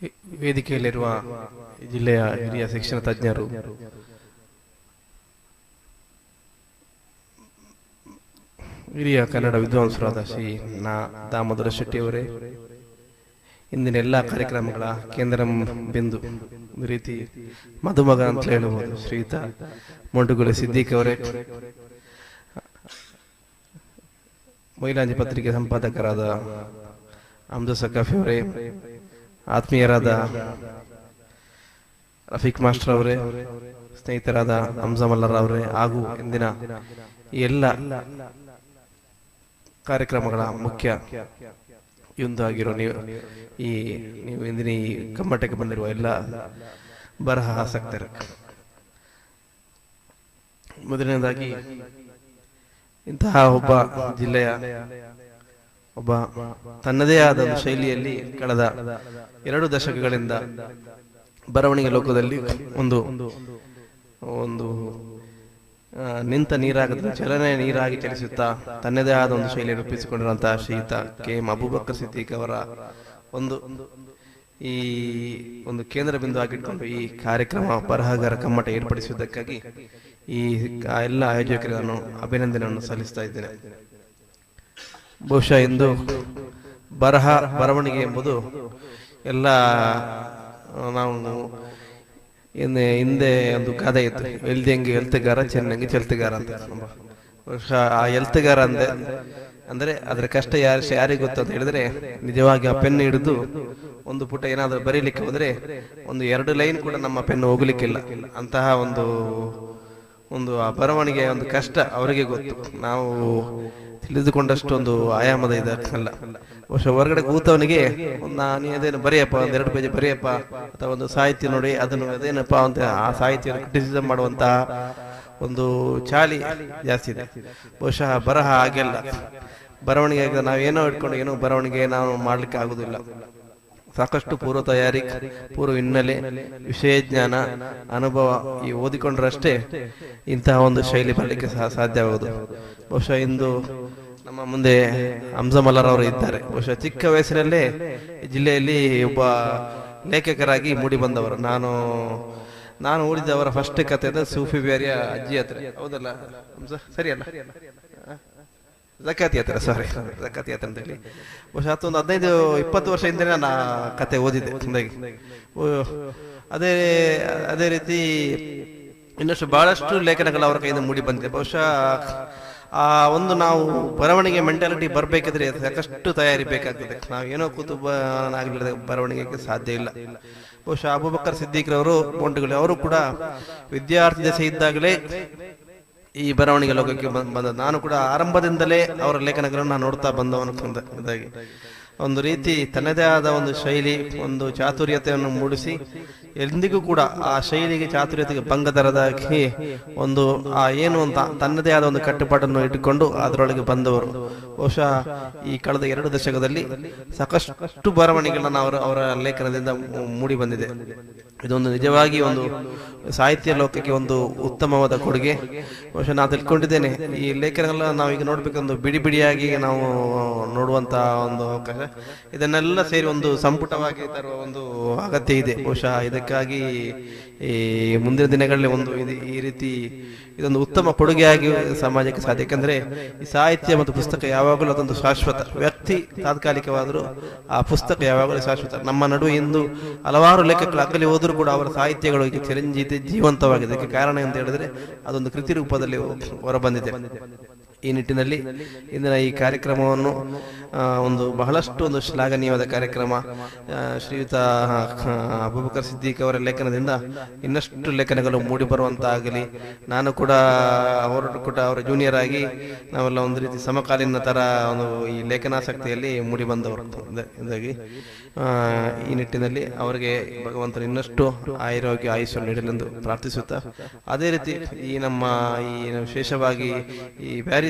ವೆ- ವೇದಿಕೆಯಲ್ಲಿರುವ ಜಿಲ್ಲೆಯ ಹಿರಿಯ ಶಿಕ್ಷಣ ತಜ್ಞರು ಹಿರಿಯ ಕನ್ನಡ ವಿದ್ವಾಂಸರಾದ ಶ್ರೀ ನಾ ದಾಮೋದರ ಶೆಟ್ಟಿಯವರೇ ಇಂದಿನ ಎಲ್ಲ ಕಾರ್ಯಕ್ರಮಗಳ ಕೇಂದ್ರ ಬಿಂದು ಒಂದು ರೀತಿ ಮಧುಮಗ ಅಂತ ಹೇಳಬಹುದು ಶ್ರೀಯುತ ಮೊಂಡುಗುಳಿ ಸಿದ್ದೀಕ್ ಅವರೇ ಮೈಲಾಂಜಿ ಪತ್ರಿಕೆ ಸಂಪಾದಕರಾದ ಅಮ್ದು ಸಕಾಫಿ ಅವರೇ ಆತ್ಮೀಯರಾದ ರಫೀಕ್ ಮಾಸ್ಟರ್ ಅವರೇ ಸ್ನೇಹಿತರಾದ ಹಂಸಮಲ್ಲರ್ ಅವರೇ ಹಾಗೂ ಇಂದಿನ ಈ ಎಲ್ಲ ಕಾರ್ಯಕ್ರಮಗಳ ಮುಖ್ಯ ಒಂದು ಆಗಿರೋ ನೀವು ಈ ನೀವು ಇಂದಿನ ಈ ಕಮ್ಮಟಕ್ಕೆ ಬಂದಿರುವ ಎಲ್ಲ ಬರಹ ಆಸಕ್ತರು ಮೊದಲನೇದಾಗಿ ಇಂತಹ ಒಬ್ಬ ಜಿಲ್ಲೆಯ ಒಬ್ಬ ತನ್ನದೇ ಆದ ಒಂದು ಶೈಲಿಯಲ್ಲಿ ಕಳೆದ ಎರಡು ದಶಕಗಳಿಂದ ಬರವಣಿಗೆ ಲೋಕದಲ್ಲಿ ಒಂದು ಒಂದು ಆ, ನಿಂತ ನೀರಾಗದ ಚಲನೆ ನೀರಾಗಿ ಚಲಿಸುತ್ತಾ ತನ್ನದೇ ಆದ ಒಂದು ಶೈಲಿ ರೂಪಿಸಿಕೊಂಡಿರುವಂತಹ ಶ್ರೀಯುತ ಕೆ ಎಂ ಅಬೂಬಕ್ಕರ್ ಸಿದ್ದೀಕ್ ಅವರ ಒಂದು ಈ ಒಂದು ಕೇಂದ್ರ ಬಿಂದು ಆಗಿಟ್ಕೊಂಡು ಈ ಕಾರ್ಯಕ್ರಮ ಬರಹಗಾರ ಕಮ್ಮಟ ಏರ್ಪಡಿಸುವುದಕ್ಕಾಗಿ ಈ ಆ ಎಲ್ಲ ಆಯೋಜಕರಿಗೆ ನಾನು ಅಭಿನಂದನೆಯನ್ನು ಸಲ್ಲಿಸ್ತಾ ಇದ್ದೇನೆ ಬಹುಶಃ ಇಂದು ಬರಹ ಬರವಣಿಗೆ ಎಂಬುದು ಎಲ್ಲ ಆ, ನಾವು ಹಿಂದೆ ಹಿಂದೆ ಒಂದು ಗಾದೆ ಇತ್ತು ಎಲ್ದಂಗೆ ಎಲ್ತಗಾರ ಚೆನ್ನಂಗೆ ಚೆಲ್ತಗಾರ ಅಂತ ಬಹುಶಃ ಆ ಎಲ್ತಗಾರ ಅಂದೆ ಅಂದ್ರೆ ಅದರ ಕಷ್ಟ ಯಾರು ಯಾರಿಗೆ ಗೊತ್ತು ಅಂತ ಹೇಳಿದ್ರೆ ನಿಜವಾಗಿ ಆ ಪೆನ್ ಹಿಡಿದು ಒಂದು ಪುಟ ಏನಾದ್ರೂ ಬರೀಲಿಕ್ಕೆ ಹೋದ್ರೆ ಒಂದು ಎರಡು ಲೈನ್ ಕೂಡ ನಮ್ಮ ಪೆನ್ ಹೋಗ್ಲಿಕ್ಕಿಲ್ಲ ಅಂತಹ ಒಂದು ಒಂದು ಆ ಬರವಣಿಗೆ ಒಂದು ಕಷ್ಟ ಅವರಿಗೆ ಗೊತ್ತು ನಾವು ತಿಳಿದುಕೊಂಡಷ್ಟು ಒಂದು ಆಯಾಮದ ಇದಲ್ಲ ಬಹುಶಃ ಹೊರಗಡೆ ಕೂತವನಿಗೆ ಒಂದು ನಾನು ಅದೇನು ಬರೆಯಪ್ಪ ಒಂದ್ ಎರಡು ಪೇಜ್ ಬರೆಯಪ್ಪ ಅಥವಾ ಒಂದು ಸಾಹಿತ್ಯ ನೋಡಿ ಅದನ್ನು ಅದೇನಪ್ಪ ಅಂತ ಆ ಸಾಹಿತ್ಯ ಕ್ರಿಟಿಸಿಸಮ್ ಮಾಡುವಂತಹ ಒಂದು ಚಾಲಿ ಜಾಸ್ತಿ ಇದೆ ಬಹುಶಃ ಬರಹ ಹಾಗೆಲ್ಲ ಬರವಣಿಗೆ ನಾವು ಏನೋ ಇಟ್ಕೊಂಡು ಏನೋ ಬರವಣಿಗೆ ನಾವು ಮಾಡ್ಲಿಕ್ಕೆ ಆಗುದಿಲ್ಲ ಸಾಕಷ್ಟು ಪೂರ್ವ ತಯಾರಿ ಪೂರ್ವ ಹಿನ್ನೆಲೆ ವಿಷಯ ಜ್ಞಾನ ಅನುಭವ ಈ ಓದಿಕೊಂಡ್ರಷ್ಟೇ ಇಂತಹ ಒಂದು ಶೈಲಿ ಬರಲಿಕ್ಕೆ ಸಹ ಸಾಧ್ಯವಾಗುವುದು ಬಹುಶಃ ಇಂದು ನಮ್ಮ ಮುಂದೆ ಹಂಸಮಲ್ಲರ್ ಅವರು ಇದ್ದಾರೆ ಬಹುಶಃ ಚಿಕ್ಕ ವಯಸ್ಸಿನಲ್ಲೇ ಈ ಜಿಲ್ಲೆಯಲ್ಲಿ ಒಬ್ಬ ಲೇಖಕರಾಗಿ ಮೂಡಿ ಬಂದವರು ನಾನು ನಾನು ಓದಿದವರ ಫಸ್ಟ್ ಕಥೆ ಅಂದ್ರೆ ಸೂಫಿ ಬ್ಯಾರಿಯ ಅಜ್ಜಿ ಹತ್ರ ಹೌದಲ್ಲ ಹಂಸ ಸರಿಯಲ್ಲ ಜಕಾತಿ ಹತ್ರ ಸಾರಿ ಜಕಾತಿ ಹತ್ರ ಅಂತ ಹೇಳಿ ಬಹುಶಃ ಹತ್ತೊಂದು ಹದಿನೈದು ಇಪ್ಪತ್ತು ವರ್ಷ ಹಿಂದೆ ನಾನು ಆ ಕತೆ ಓದಿದ್ದೆ ಚೆಂದಾಗಿ ಓ, ಅದೇ ಅದೇ ರೀತಿ ಇನ್ನಷ್ಟು ಬಹಳಷ್ಟು ಲೇಖನಗಳು ಅವರ ಕೈಯಿಂದ ಮೂಡಿ ಬಂದಿದೆ ಬಹುಶಃ ಆ ಒಂದು ನಾವು ಬರವಣಿಗೆ ಮೆಂಟಾಲಿಟಿ ಬರ್ಬೇಕಿದ್ರೆ ಸಾಕಷ್ಟು ತಯಾರಿ ಬೇಕಾಗ್ತದೆ ನಾವು ಏನೋ ಕೂತು ಬ- ಆಗ್ಲಿಲ್ಲದ ಬರವಣಿಗೆಗೆ ಸಾಧ್ಯ ಇಲ್ಲ ಬಹುಶಃ ಅಬೂಬಕ್ಕರ್ ಸಿದ್ದಿಕ್ರವರು ಮೊಂಟುಗಳು ಅವರು ಕೂಡ ವಿದ್ಯಾರ್ಥಿ ದಶೆ ಇದ್ದಾಗಲೇ ಈ ಬರವಣಿಗೆ ಲೋಕಕ್ಕೆ ಬ- ಬಂದ ನಾನು ಕೂಡ ಆರಂಭದಿಂದಲೇ ಅವರ ಲೇಖನಗಳನ್ನು ನಾನು ನೋಡ್ತಾ ಬಂದವನು ಅಂತ- ಇದಾಗಿ ಒಂದು ರೀತಿ ತನ್ನದೇ ಆದ ಒಂದು ಶೈಲಿ ಒಂದು ಚಾತುರ್ಯತೆಯನ್ನು ಮೂಡಿಸಿ ಎಂದಿಗೂ ಕೂಡ ಆ ಶೈಲಿಗೆ ಚಾತುರ್ಯತೆಗೆ ಭಂಗ ತರದಾಗಿ ಒಂದು ಆ ಏನು ಅಂತ ತನ್ನದೇ ಆದ ಒಂದು ಕಟ್ಟುಪಾಟನ್ನು ಇಟ್ಟುಕೊಂಡು ಅದರೊಳಗೆ ಬಂದವರು ಬಹುಶಃ ಈ ಕಳೆದ ಎರಡು ದಶಕದಲ್ಲಿ ಸಾಕಷ್ಟು ಬರವಣಿಗೆಗಳನ್ನು ಅವರ ಅವರ ಲೇಖನದಿಂದ ಮೂ- ಮೂಡಿ ಬಂದಿದೆ ಇದೊಂದು ನಿಜವಾಗಿ ಒಂದು ಸಾಹಿತ್ಯ ಲೋಕಕ್ಕೆ ಒಂದು ಉತ್ತಮವಾದ ಕೊಡುಗೆ ಬಹುಶಃ ನಾನು ತಿಳ್ಕೊಂಡಿದ್ದೇನೆ ಈ ಲೇಖನಗಳನ್ನ ನಾವು ಈಗ ನೋಡ್ಬೇಕಂದು ಬಿಡಿ ಬಿಡಿಯಾಗಿ ನಾವು ನೋಡುವಂತ ಒಂದು ಅವಕಾಶ ಇದನ್ನೆಲ್ಲ ಸೇರಿ ಒಂದು ಸಂಪುಟವಾಗಿ ತರುವ ಒಂದು ಅಗತ್ಯ ಇದೆ ಬಹುಶಃ ಇದಕ್ಕಾಗಿ ಈ ಮುಂದಿನ ದಿನಗಳಲ್ಲಿ ಒಂದು ಇದು- ಈ ರೀತಿ ಇದೊಂದು ಉತ್ತಮ ಕೊಡುಗೆಯಾಗಿ ಸಮಾಜಕ್ಕೆ ಸಾಧ್ಯ ಯಾಕಂದ್ರೆ ಈ ಸಾಹಿತ್ಯ ಮತ್ತು ಪುಸ್ತಕ ಯಾವಾಗಲೂ ಅದೊಂದು ಶಾಶ್ವತ ವ್ಯಕ್ತಿ ತಾತ್ಕಾಲಿಕವಾದರೂ ಆ ಪುಸ್ತಕ ಯಾವಾಗಲೂ ಶಾಶ್ವತ ನಮ್ಮ ನಡುವೆ ಇಂದು ಹಲವಾರು ಲೇಖಕರು ಅಗಲಿ ಹೋದರೂ ಕೂಡ ಅವರ ಸಾಹಿತ್ಯಗಳು ಈಗ ಚಿರಂಜೀವಿ ಜೀವಂತವಾಗಿದೆ ಇದಕ್ಕೆ ಕಾರಣ ಅಂತ ಹೇಳಿದ್ರೆ ಅದೊಂದು ಕೃತಿ ರೂಪದಲ್ಲಿ ಹೊರಬಂದಿದೆ ಈ ನಿಟ್ಟಿನಲ್ಲಿ ಇಂದಿನ ಈ ಕಾರ್ಯಕ್ರಮವನ್ನು ಆ, ಒಂದು ಬಹಳಷ್ಟು ಒಂದು ಶ್ಲಾಘನೀಯವಾದ ಕಾರ್ಯಕ್ರಮ ಆ, ಶ್ರೀಯುತ ಆ, ಅಬೂಬಕರ್ ಸಿದ್ದೀಕ್ ಅವರ ಲೇಖನದಿಂದ ಇನ್ನಷ್ಟು ಲೇಖನಗಳು ಮೂಡಿ ಬರುವಂತಾಗಲಿ ನಾನು ಕೂಡ ಅವರು ಕೂಡ ಅವರ ಜೂನಿಯರ್ ಆಗಿ ನಾವೆಲ್ಲ ಒಂದು ರೀತಿ ಸಮಕಾಲೀನ ತರ ಒಂದು ಈ ಲೇಖನಾಸಕ್ತಿಯಲ್ಲಿ ಮೂಡಿ ಬಂದವರು ಇದ- ಇದಾಗಿ ಆ, ಈ ನಿಟ್ಟಿನಲ್ಲಿ ಅವರಿಗೆ ಭಗವಂತನು ಇನ್ನಷ್ಟು ಆರೋಗ್ಯ ಆಯುಷ್ಯ ನೀಡಲೆಂದು ಪ್ರಾರ್ಥಿಸುತ್ತಾ ಅದೇ ರೀತಿ ಈ ನಮ್ಮ ಈ ವಿಶೇಷವಾಗಿ ಈ ಪ್ಯಾರಿಸ್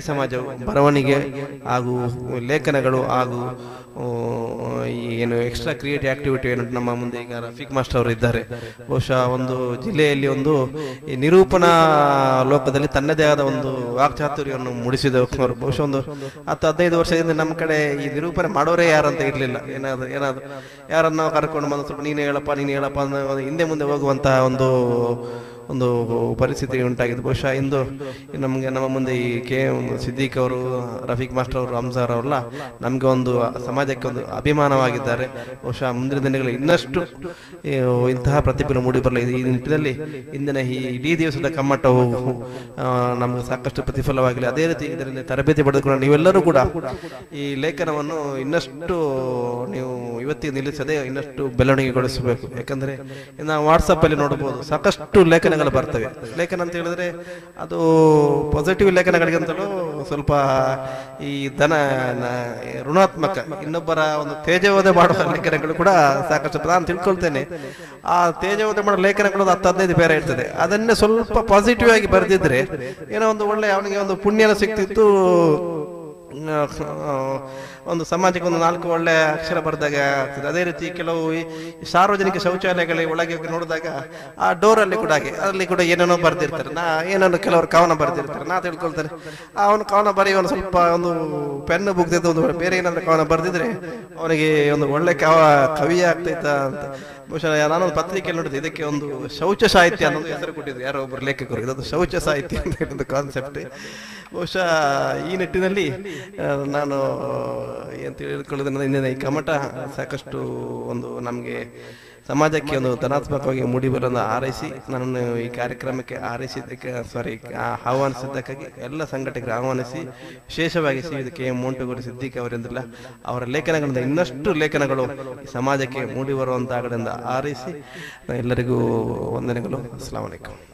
ಸಮಾಜವು ಬರವಣಿಗೆ ಹಾಗೂ ಲೇಖನಗಳು ಹಾಗೂ ಆ, ಈ ಏನು ಎಕ್ಸ್ಟ್ರಾ ಕ್ರಿಯೇಟಿವ್ ಆಕ್ಟಿವಿಟಿ ಏನು ನಮ್ಮ ಮುಂದೆ ಈಗ ರಫೀಕ್ ಮಾಸ್ಟರ್ ಅವರು ಇದ್ದಾರೆ ಬಹುಶಃ ಒಂದು ಜಿಲ್ಲೆಯಲ್ಲಿ ಒಂದು ಈ ನಿರೂಪಣಾ ಲೋಕದಲ್ಲಿ ತನ್ನದೇ ಆದ ಒಂದು ವಾಕ್ಚಾತುರ್ಯವನ್ನು ಮೂಡಿಸಿದವರು ಬಹುಶಃ ಒಂದು ಹತ್ತು ಹದಿನೈದು ವರ್ಷದಿಂದ ನಮ್ಮ ಕಡೆ ಈ ನಿರೂಪಣೆ ಮಾಡೋರೇ ಯಾರಂತ ಇರ್ಲಿಲ್ಲ ಏನಾದ್ರು ಏನಾದ್ರು ಯಾರನ್ನ ನಾವು ಕರ್ಕೊಂಡು ಬಂದು ಸ್ವಲ್ಪ ನೀನು ಹೇಳಪ್ಪ ನೀನು ಹೇಳಪ್ಪ ಅನ್ನೋ ಒಂದು ಹಿಂದೆ ಮುಂದೆ ಹೋಗುವಂತಹ ಒಂದು ಒಂದು ಪರಿಸ್ಥಿತಿ ಉಂಟಾಗಿದೆ ಬಹುಶಃ ಇಂದು ನಮಗೆ ನಮ್ಮ ಮುಂದೆ ಈ ಕೆ ಎಂ ಸಿದ್ದಿಕ್ ಅವರು ರಫೀಕ್ ಮಾಸ್ಟರ್ ಅವರು ಹಂಸಾರ್ ಅವರೆಲ್ಲ ನಮಗೆ ಒಂದು ಸಮಾಜಕ್ಕೆ ಒಂದು ಅಭಿಮಾನವಾಗಿದ್ದಾರೆ ಬಹುಶಃ ಮುಂದಿನ ದಿನಗಳಲ್ಲಿ ಇನ್ನಷ್ಟು ಈ ಇಂತಹ ಪ್ರತಿಭೆ ಮೂಡಿ ಬರಲಿ ಈ ನಿಟ್ಟಿನಲ್ಲಿ ಇಂದಿನ ಈ ಇಡೀ ದಿವಸದ ಕಮ್ಮಟವು ಆ, ನಮಗೆ ಸಾಕಷ್ಟು ಪ್ರತಿಫಲವಾಗಲಿ ಅದೇ ರೀತಿ ಇದರಲ್ಲಿ ತರಬೇತಿ ಪಡೆದುಕೊಂಡು ನೀವೆಲ್ಲರೂ ಕೂಡ ಈ ಲೇಖನವನ್ನು ಇನ್ನಷ್ಟು ನೀವು ಇವತ್ತಿಗೆ ನಿಲ್ಲಿಸದೆ ಇನ್ನಷ್ಟು ಬೆಳವಣಿಗೆಗೊಳಿಸಬೇಕು ಯಾಕಂದ್ರೆ ನಾವು ವಾಟ್ಸಪ್ ಅಲ್ಲಿ ನೋಡಬಹುದು ಸಾಕಷ್ಟು ಲೇಖನಗಳು ಬರ್ತವೆ ಲೇಖನ ಅಂತ ಹೇಳಿದ್ರೆ ಅದು ಪಾಸಿಟಿವ್ ಲೇಖನಗಳಿಗಿಂತಲೂ ಸ್ವಲ್ಪ ಈ ಧನ ನ- ಋಣಾತ್ಮಕ ಇನ್ನೊಬ್ಬರ ಒಂದು ತೇಜವಧೆ ಮಾಡುವ ಲೇಖನಗಳು ಕೂಡ ಸಾಕಷ್ಟು ನಾನು ತಿಳ್ಕೊಳ್ತೇನೆ ಆ ತೇಜವಧೆ ಮಾಡೋ ಲೇಖನಗಳು ಒಂದು ಹತ್ತು ಹದಿನೈದು ಬೇರೆ ಇರ್ತದೆ ಅದನ್ನೇ ಸ್ವಲ್ಪ ಪಾಸಿಟಿವ್ ಆಗಿ ಬರೆದಿದ್ರೆ ಏನೋ ಒಂದು ಒಳ್ಳೆ ಅವನಿಗೆ ಒಂದು ಪುಣ್ಯನ ಸಿಕ್ತಿತ್ತು ಆ, ಒಂದು ಸಮಾಜಕ್ಕೆ ಒಂದು ನಾಲ್ಕು ಒಳ್ಳೆ ಅಕ್ಷರ ಬರೆದಾಗ ಆಗ್ತದೆ ಅದೇ ರೀತಿ ಕೆಲವು ಈ ಸಾರ್ವಜನಿಕ ಶೌಚಾಲಯಗಳ ಒಳಗೆ ಹೋಗಿ ನೋಡಿದಾಗ ಆ ಡೋರ್ ಅಲ್ಲಿ ಕೂಡ ಹಾಗೆ ಅಲ್ಲಿ ಕೂಡ ಏನೇನೋ ಬರ್ದಿರ್ತಾರೆ ನಾ ಏನೇನೋ ಕೆಲವರು ಕವನ ಬರ್ದಿರ್ತಾರೆ ನಾ ತಿಳ್ಕೊಳ್ತೇನೆ ಅವನು ಕವನ ಬರೆಯುವನು ಸ್ವಲ್ಪ ಒಂದು ಪೆನ್ ಬುಗ್ದಿದ್ದು ಒಂದು ಬೇರೆ ಏನಾದ್ರು ಕವನ ಬರ್ದಿದ್ರೆ ಅವನಿಗೆ ಒಂದು ಒಳ್ಳೆ ಕವ ಕವಿ ಆಗ್ತೈತ ಅಂತ ಬಹುಶಃ ನಾನು ಒಂದು ಪತ್ರಿಕೆಯಲ್ಲಿ ನೋಡಿದೆ ಇದಕ್ಕೆ ಒಂದು ಶೌಚ ಸಾಹಿತ್ಯ ಅನ್ನೋದು ಹೆಸರು ಕೊಟ್ಟಿದ್ರು ಯಾರೋ ಒಬ್ಬರು ಲೇಖಕರು ಇದೊಂದು ಶೌಚ ಸಾಹಿತ್ಯ ಅಂತ ಹೇಳಿದ ಕಾನ್ಸೆಪ್ಟ್ ಬಹುಶಃ ಈ ನಿಟ್ಟಿನಲ್ಲಿ ಆ, ನಾನು ಏನು ತಿಳಿದುಕೊಳ್ಳೋದ್ರಿಂದ ಇಂದಿನ ಈ ಕಮಟ ಸಾಕಷ್ಟು ಒಂದು ನಮಗೆ ಸಮಾಜಕ್ಕೆ ಒಂದು ಧನಾತ್ಮಕವಾಗಿ ಮೂಡಿಬರನ್ನು ಆರೈಸಿ ನನ್ನನ್ನು ಈ ಕಾರ್ಯಕ್ರಮಕ್ಕೆ ಆರೈಸಿದ್ದಕ್ಕೆ ಸಾರಿ ಆಹ್ವಾನಿಸಿದ್ದಕ್ಕಾಗಿ ಎಲ್ಲ ಸಂಘಟಕರು ಆಹ್ವಾನಿಸಿ ವಿಶೇಷವಾಗಿ ಶ್ರೀಯುತ ಕೆ ಎಂ ಮೋಂಟುಗೌಡ ಸಿದ್ದಿಕ್ ಅವರಿಂದಲ್ಲ ಅವರ ಲೇಖನಗಳಿಂದ ಇನ್ನಷ್ಟು ಲೇಖನಗಳು ಈ ಸಮಾಜಕ್ಕೆ ಮೂಡಿ ಬರುವಂತಾಗಡೆಂದ ಆರೈಸಿ ಎಲ್ಲರಿಗೂ ವಂದನೆಗಳು ಅಸ್ಲಾಂ ವಲೈಕುಂ